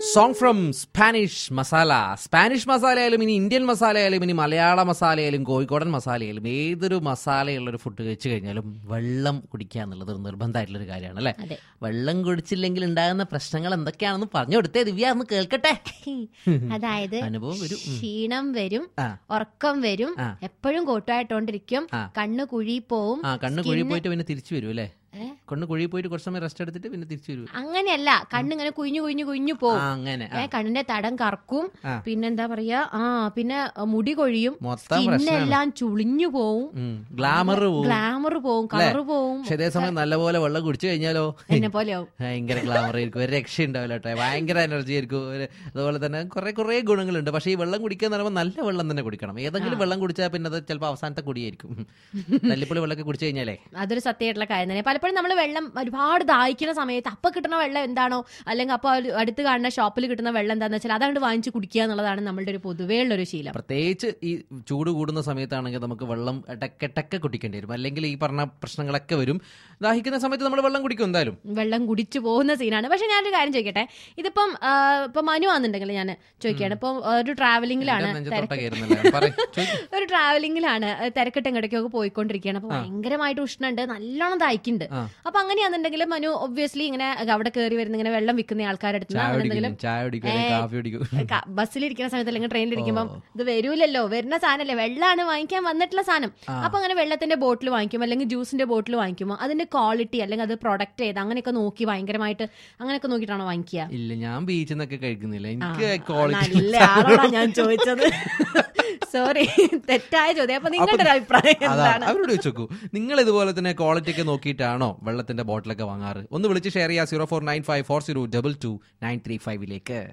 Song from Spanish masala Spanish masala ആയാലും ഇനി Indian masala ആയാലും ഇനി മലയാള മസാല ആയാലും കോഴിക്കോടൻ മസാല ആയാലും ഏതൊരു മസാലയുള്ള ഒരു ഫുഡ് കഴിച്ചു കഴിഞ്ഞാലും വെള്ളം കുടിക്കുക എന്നുള്ളത് ഒരു നിർബന്ധമായിട്ടുള്ള ഒരു കാര്യമാണ് അല്ലേ അതെ. വെള്ളം കുടിച്ചില്ലെങ്കിൽ ഉണ്ടാകുന്ന പ്രശ്നങ്ങൾ എന്തൊക്കെയാണെന്ന് പറഞ്ഞു കൊടുത്തേ ദിവ്യ ഒന്ന് കേൾക്കട്ടെ അതായത് അനുഭവം വരും ഉം. ക്ഷീണം വരും ആ. ഉറക്കം വരും ആ. എപ്പോഴും കോട്ടായിട്ടോണ്ടിരിക്കും ആ. കണ്ണ് കുഴി പോവും ആ കണ്ണ് കുഴി skin- പോയിട്ട് പിന്നെ തിരിച്ചു വരും അല്ലേ ഏ? കണ്ണ് കുഴി പോയിട്ട് കുറച്ച് സമയം റെസ്റ്റ് എടുത്തിട്ട് പിന്നെ തിരിച്ചു വരും അങ്ങനെയല്ല കണ്ണിങ്ങനെ കുഞ്ഞു കുഞ്ഞു കുഞ്ഞു ആ പോവും അങ്ങനെ ഏ കണ്ണിന്റെ തടം കറക്കും ആ. പിന്നെന്താ പറയാ ആ പിന്നെ അ, മുടി കൊഴിയും മൊത്തം പ്രശ്നമാണ് സ്കിന്നെല്ലാം ചുളിഞ്ഞു പോവും ഗ്ലാമർ പോവും ഗ്ലാമർ പോവും കളർ പോവും പക്ഷെ അതേ സമയം നല്ലപോലെ വെള്ളം കുടിച്ചു കഴിഞ്ഞാലോ എന്നെ പോലെയാവും ഭയങ്കര ഗ്ലാമർ ആയിരിക്കും ഒരു രക്ഷ ഉണ്ടാവില്ല കേട്ടോ ഭയങ്കര എനർജി ആയിരിക്കും ഒരു അതുപോലെ തന്നെ കുറെ കുറെ ഗുണങ്ങളുണ്ട് പക്ഷേ ഈ വെള്ളം കുടിക്കുക എന്ന് പറയുമ്പോൾ നല്ല വെള്ളം തന്നെ കുടിക്കണം ഏതെങ്കിലും വെള്ളം കുടിച്ചാൽ പിന്നെ അത് ചിലപ്പോൾ അവസാനത്തെ കുടിയായിരിക്കും തല്ലിപ്പൊളി വെള്ളമൊക്കെ കുടിച്ചു കഴിഞ്ഞാലേ അതൊരു സത്യമായിട്ടുള്ള കാര്യം തന്നെ പലപ്പോഴും നമ്മൾ വെള്ളം ഒരുപാട് ദാഹിക്കുന്ന സമയത്ത് അപ്പൊ കിട്ടുന്ന വെള്ളം എന്താണോ അല്ലെങ്കിൽ അപ്പൊ ഒരു അടുത്ത് കാണുന്ന ഷോപ്പിൽ കിട്ടുന്ന വെള്ളം എന്താന്ന് വെച്ചാൽ അതാണ്ട് വാങ്ങിച്ച് കുടിക്കുക എന്നുള്ളതാണ് നമ്മളുടെ ഒരു പൊതുവേ ഉള്ള ഒരു ശീലം പ്രത്യേകിച്ച് ഈ ചൂട് കൂടുന്ന സമയത്താണെങ്കിൽ നമുക്ക് വെള്ളം ഇടയ്ക്കിടയ്ക്ക് കുടിക്കേണ്ടി വരും അല്ലെങ്കിൽ ഈ പറഞ്ഞ പ്രശ്നങ്ങളൊക്കെ വരും ദാഹിക്കുന്ന സമയത്ത് നമ്മൾ വെള്ളം കുടിക്കും എന്തായാലും വെള്ളം കുടിച്ചു പോകുന്ന സീനാണ് പക്ഷെ ഞാനൊരു കാര്യം ചോദിക്കട്ടെ ഇതിപ്പം ആ, ഇപ്പൊ മനു ആണെന്നുണ്ടെങ്കിൽ ഞാൻ ചോദിക്കുകയാണ് ഇപ്പം ഒരു ട്രാവലിംഗിലാണ് എൻ്റെ നെഞ്ചത്തോട്ട കയറുന്നല്ലേ പറയ്, ചോദിക്ക്. ഒരു ട്രാവലിംഗിലാണ് തിരക്കിട്ട് എങ്ങടേക്കൊക്കെ പോയിക്കൊണ്ടിരിക്കുകയാണ് അപ്പൊ ഭയങ്കരമായിട്ട് ഉഷ്ണുണ്ട് നല്ലോണം ദാഹിക്കുന്നുണ്ട് ആ. അപ്പൊ അങ്ങനെയാണെന്നുണ്ടെങ്കിൽ മനു ഒബ്വിയസ്ലി ഇങ്ങനെ അവിടെ കയറി വരുന്ന ഇങ്ങനെ വെള്ളം വിൽക്കുന്ന ആൾക്കാരുടെ അടുത്ത് ചായ എന്തെങ്കിലും കുടിക്കും ചായ കുടിക്കും അല്ലെങ്കിൽ കാപ്പി കുടിക്കും ക- ബസ്സിലിരിക്കുന്ന സമയത്ത് അല്ലെങ്കിൽ ട്രെയിനിലിരിക്കുമ്പോൾ ഇത് വരൂലല്ലോ വരുന്ന സാധനല്ലേ വെള്ളമാണ് വാങ്ങിക്കാൻ വന്നിട്ടുള്ള സാധനം അപ്പൊ അങ്ങനെ വെള്ളത്തിന്റെ ബോട്ടിൽ വാങ്ങിക്കും അല്ലെങ്കിൽ ജ്യൂസിന്റെ ബോട്ടിൽ വാങ്ങിക്കുമോ അതിന്റെ ക്വാളിറ്റി അല്ലെങ്കിൽ അത് പ്രൊഡക്റ്റ് ചെയ്ത് അങ്ങനെയൊക്കെ നോക്കി ഭയങ്കരമായിട്ട് അങ്ങനെയൊക്കെ നോക്കിയിട്ടാണോ വാങ്ങിക്കുക ഇല്ല ഞാൻ ബീച്ചിൽ നിന്നൊക്കെ കഴിക്കുന്നില്ല എനിക്ക് ആ, ക്വാളിറ്റി നല്ല ആളോടാ ഞാൻ ചോദിച്ചത് സോറി തെറ്റായ ചോദ്യം അപ്പൊ നിങ്ങളുടെ ഒരു അഭിപ്രായം അതാണ് എന്താണ് അവരോട് ചോദിച്ചു നിങ്ങൾ ഇതുപോലെ തന്നെ ക്വാളിറ്റി ഒക്കെ നോക്കിയിട്ടാണോ വെള്ളത്തിന്റെ ബോട്ടിലൊക്കെ വാങ്ങാറ് ഒന്ന് വിളിച്ച് ഷെയർ ചെയ്യാം zero four nine five four zero double two nine three ഫൈവിലേക്ക്